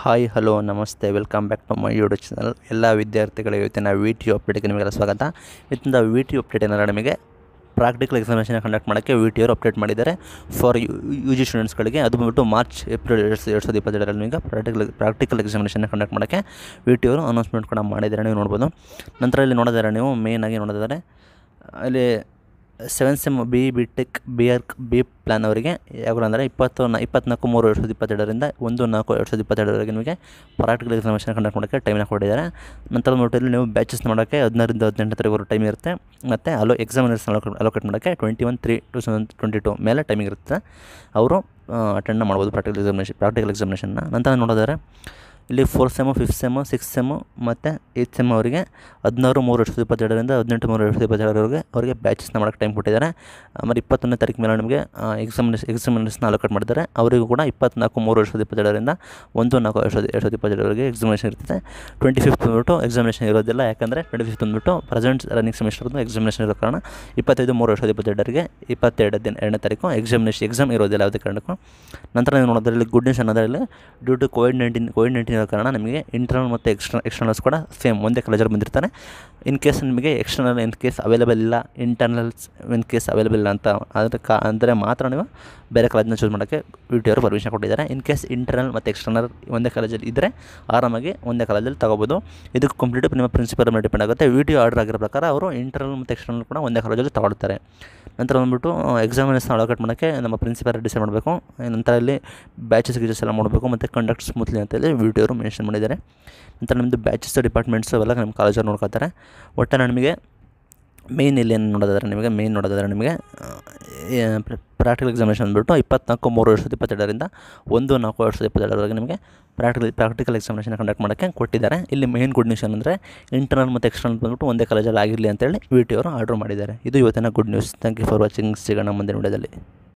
hi hello ನಮಸ್ತೆ welcome back to my YouTube channel ಎಲ್ಲ ವಿದ್ಯಾರ್ಥಿಗಳಿಗೆ ಇವತ್ತಿನ ವಿ ಟಿ ಯು ಅಪ್ಡೇಟ್ಗೆ ನಿಮಗೆಲ್ಲ ಸ್ವಾಗತ ಇವತ್ತಿನ ವಿ ಟಿ ಯು ಅಪ್ಡೇಟ್ ಏನಾರ ನಿಮಗೆ ಪ್ರಾಕ್ಟಿಕಲ್ ಎಕ್ಸಾಮಿನೇಷನ್ ಕಂಡಕ್ಟ್ ಮಾಡೋಕ್ಕೆ ವಿ ಟಿ ಅವರು ಅಪ್ಡೇಟ್ ಮಾಡಿದ್ದಾರೆ ಫಾರ್ ಯು ಜಿ ಸ್ಟೂಡೆಂಟ್ಸ್ಗಳಿಗೆ ಅದು ಬಂದ್ಬಿಟ್ಟು ಮಾರ್ಚ್ ಏಪ್ರಿಲ್ ಎರಡು ಸಾವಿರದ ಎರಡು ಸಾವಿರದ ಇಪ್ಪತ್ತೆರಡರಲ್ಲಿ ನಿಮಗೆ ಪ್ರಾಕ್ಟಿಕಲ್ ಪ್ರಾಕ್ಟಿಕಲ್ ಎಕ್ಸಾಮಿನೇಷನ್ ಕಂಡಕ್ಟ್ ಮಾಡೋಕ್ಕೆ ವಿ ಟಿ ಅವರು ಅನೌನ್ಸ್ಮೆಂಟ್ ಕೂಡ ಮಾಡಿದ್ದಾರೆ ನೀವು ನೋಡ್ಬೋದು ನಂತರ ಇಲ್ಲಿ ನೋಡಿದರೆ ನೀವು ಮೇಯ್ನಾಗಿ ನೋಡಿದರೆ ಅಲ್ಲಿ seven sem B B tech B R B plan ಅವರಿಗೆ ಯಾವಾಗ ಅಂದರೆ ಇಪ್ಪತ್ತು ನ ಇಪ್ಪತ್ನಾಲ್ಕು ಮೂರು ಎರಡು ಸಾವಿರದ ಇಪ್ಪತ್ತೆರಡರಿಂದ ಒಂದು ನಾಲ್ಕು ಎರಡು ಸಾವಿರದ ಇಪ್ಪತ್ತೆರಡರವರೆಗೆ ನಿಮಗೆ ಪ್ರಾಕ್ಟಿಕಲ್ ಎಕ್ಸಾಮಿನೇಷನ್ ಕಂಡಕ್ಟ್ ಮಾಡೋಕ್ಕೆ ಟೈಮ್ನ ಕೊಟ್ಟಿದ್ದಾರೆ ನಂತರ ನೋಟಲ್ಲಿ ನೀವು ಬ್ಯಾಚಸ್ ಮಾಡೋಕ್ಕೆ ಹದಿನಾರರಿಂದ ಹದಿನೆಂಟು ತಾರೀಕು ಟೈಮ್ ಇರುತ್ತೆ ಮತ್ತು ಅಲೋ ಎಕ್ಸಾಮಿನೇಷನ್ ಅಲೋಕೇಟ್ ಅಲೋಕೇಟ್ ಮಾಡೋಕ್ಕೆ twenty one three two thousand twenty two ಮೇಲೆ ಟೈಮಿಂಗ್ ಇರುತ್ತೆ ಅವರು ಅಟೆಂಡ್ ಮಾಡ್ಬೋದು ಪ್ರಾಕ್ಟಿಕಲ್ ಎಕ್ಸಾಮಿನೇಷನ್ ಪ್ರಾಕ್ಟಿಕಲ್ ಎಕ್ಸಾಮಿನೇಷನ್ನ ನಂತರ ನೋಡಿದರೆ ಇಲ್ಲಿ four sem fifth sem six sem ಮತ್ತು ಏಯ್ತ್ ಸೆಮ್ ಅವರಿಗೆ ಹದಿನಾರು ಮೂರು ಎರಡು ಸಾವಿರದ ಇಪ್ಪತ್ತೆರಡರಿಂದ ಹದಿನೆಂಟು ಮೂರು ಎರಡು ಸಾವಿರದ ಇಪ್ಪತ್ತೆರಡರವರೆಗೆ ಅವರಿಗೆ ಬ್ಯಾಚಸ್ನ ಮಾಡೋಕ್ಕೆ ಟೈಮ್ ಕೊಟ್ಟಿದ್ದಾರೆ ಆಮೇಲೆ ಇಪ್ಪತ್ತೊಂದನೇ ತಾರೀಕು ಮೇಲೆ ನಿಮಗೆ ಎಕ್ಸಾಮಿನೇಷನ್ ಎಕ್ಸಾಮಿನೇಷನ್ ಅಲೋಕೇಟ್ ಮಾಡಿದ್ದಾರೆ ಅವರಿಗೂ ಕೂಡ ಇಪ್ಪತ್ನಾಲ್ಕು ಮೂರು ಎರಡು ಸಾವಿರದ ಇಪ್ಪತ್ತೆರಡರಿಂದ ಒಂದು ನಾಲ್ಕು ಎರಡು ಸಾವಿರದ ಎರಡು ಸಾವಿರದ ಇಪ್ಪತ್ತೆರಡರವರೆಗೆ ಎಕ್ಸಾಮಿನೇಷನ್ ಇರ್ತದೆ ಟ್ವೆಂಟಿ ಫಿಫ್ತ್ ಬಂದ್ಬಿಟ್ಟು ಎಕ್ಸಾಮಿನೇಷನ್ ಇರೋದಿಲ್ಲ ಯಾಕಂದರೆ ಟ್ವೆಂಟಿ ಫಿಫ್ತ್ ಬಂದ್ಬಿಟ್ಟು ಪ್ರೆಸೆಂಟ್ ರನ್ನಿಂಗ್ ಸೆಮಿಸ್ಟರ್ದು ಎಕ್ಸಾಮಿನೇಷನ್ ಇರೋ ಕಾರಣ ಇಪ್ಪತ್ತೈದು ಮೂರು ಎರಡು ಸಾವಿರದ ಇಪ್ಪತ್ತೆರಡರಿಗೆ ಇಪ್ಪತ್ತೆರಡು ದಿನ ಎರಡನೇ ತಾರೀಕು ಎಕ್ಸಾಮಿನೇಷನ್ ಎಕ್ಸಾಮ್ ಇರೋದಿಲ್ಲ ಯಾವುದೇ ಕಾರಣಕ್ಕೂ ನಂತರ ನೀವು ನೋಡೋದ್ರಲ್ಲಿ ಗುಡ್ ನ್ಯೂಸ್ ಅನ್ನೋದ್ರಲ್ಲಿ due to COVID nineteen COVID nineteen ಇರೋ ಕಾರಣ ನಿಮಗೆ ಇಂಟರ್ನಲ್ ಮತ್ತು ಎಕ್ಸ್ಟರ್ನಲ್ ಎಕ್ಸ್ಟರ್ನಲ್ಸ್ ಕೂಡ ಸೇಮ್ ಒಂದೇ ಕಾಲೇಜಲ್ಲಿ ಬಂದಿರ್ತಾರೆ ಇನ್ ಕೇಸ್ ನಿಮಗೆ ಎಕ್ಸ್ಟರ್ನಲ್ ಇನ್ ಕೇಸ್ ಅವೈಲೇಬಲ್ ಇಲ್ಲ ಇಂಟರ್ನಲ್ಸ್ ಇನ್ ಕೇಸ್ ಅವೈಲೇಬಲ್ ಇಲ್ಲ ಅಂತ ಅದಕ್ಕೆ ಕಾ ಅಂದರೆ ಮಾತ್ರ ನೀವು ಬೇರೆ ಕಾಲೇಜನ್ನ ಚೂಸ್ ಮಾಡೋಕ್ಕೆ ವಿ ಟಿ ಅವರು ಪರ್ಮಿಷನ್ ಕೊಟ್ಟಿದ್ದಾರೆ ಇನ್ ಕೇಸ್ ಇಂಟರ್ನಲ್ ಮತ್ತು ಎಕ್ಸ್ಟರ್ನಲ್ ಒಂದೇ ಕಾಲೇಜಲ್ಲಿ ಇದ್ದರೆ ಆರಾಮಾಗಿ ಒಂದೇ ಕಾಲೇಜಲ್ಲಿ ತೊಗೋಬೋದು ಇದಕ್ಕೆ ಕಂಪ್ಲೀಟ್ ನಿಮ್ಮ ಪ್ರಿನ್ಸಿಪಲ್ ಮೇಲೆ ಡಿಪೆಂಡ್ ಆಗುತ್ತೆ ವಿ ಟಿ ಆರ್ಡರ್ ಆಗಿರೋ ಪ್ರಕಾರ ಅವರು ಇಂಟರ್ನಲ್ ಮತ್ತು ಎಕ್ಸ್ಟರ್ನಲ್ ಕೂಡ ಒಂದೇ ಕಾಲೇಜಲ್ಲಿ ತಗೊಳ್ತಾರೆ ನಂತರ ಬಂದ್ಬಿಟ್ಟು ಎಕ್ಸಾಮಿನೇಷನ್ ಅಲೋಕೇಟ್ ಮಾಡೋಕ್ಕೆ ನಮ್ಮ ಪ್ರಿನ್ಸಿಪಲ್ ಡಿಸೈಡ್ ಮಾಡಬೇಕು ನಂತರ ಇಲ್ಲಿ ಬ್ಯಾಚಸ್ ಗೀಚಸ್ ಎಲ್ಲ ಮಾಡಬೇಕು ಮತ್ತು ಕಂಡಕ್ಟ್ ಸ್ಮೂತ್ಲಿ ಅಂತೇಳಿ ವಿ ಟಿ ಅವರು ಮೆನ್ಷನ್ ಮಾಡಿದ್ದಾರೆ ನಂತರ ನಿಮ್ಮದು ಬ್ಯಾಚಸ್ ಡಿಪಾರ್ಟ್ಮೆಂಟ್ಸ್ ಅವೆಲ್ಲ ನಮ್ಮ ಕಾಲೇಜಲ್ಲಿ ನೋಡ್ಕೊತಾರೆ ಒಟ್ಟು ನಿಮಗೆ ಮೇಯ್ನ್ ಇಲ್ಲಿ ಏನು ನೋಡೋದಾದ್ರೆ ನಿಮಗೆ ಮೇಯ್ನ್ ನೋಡೋದಾದ್ರೆ ನಿಮಗೆ ಪ್ರಾಕ್ಟಿಕಲ್ ಎಕ್ಸಾಮಿನೇಷನ್ ಅಂದ್ಬಿಟ್ಟು ಇಪ್ಪತ್ನಾಲ್ಕು ಮೂರು ಎರಡು ಸಾವಿರದ ಇಪ್ಪತ್ತೆರಡರಿಂದ ಒಂದು ನಾಲ್ಕು ಎರಡು ಸಾವಿರದ ಇಪ್ಪತ್ತೆರಡರವರೆಗೆ ನಿಮಗೆ ಪ್ರಾಕ್ಟಿಕಲ್ ಪ್ರಾಕ್ಟಿಕಲ್ ಎಕ್ಸಾಮಿನೇಷನ್ ಕಂಡಕ್ಟ್ ಮಾಡೋಕ್ಕೆ ಕೊಟ್ಟಿದ್ದಾರೆ ಇಲ್ಲಿ ಮೇನ್ ಗುಡ್ ನ್ಯೂಸ್ ಏನಂದರೆ ಇಂಟರ್ನಲ್ ಮತ್ತು ಎಕ್ಸ್ಟರ್ನಲ್ ಬಂದ್ಬಿಟ್ಟು ಒಂದೇ ಕಾಲೇಜಲ್ಲಿ ಆಗಿರಲಿ ಅಂತೇಳಿ ವಿ ಟಿ ಅವರು ಆರ್ಡ್ರ್ ಮಾಡಿದ್ದಾರೆ ಇದು ಇವತ್ತಿನ good news thank you for watching ಸಿಗೋಣ ಮುಂದಿನ ವಿಡಿಯೋದಲ್ಲಿ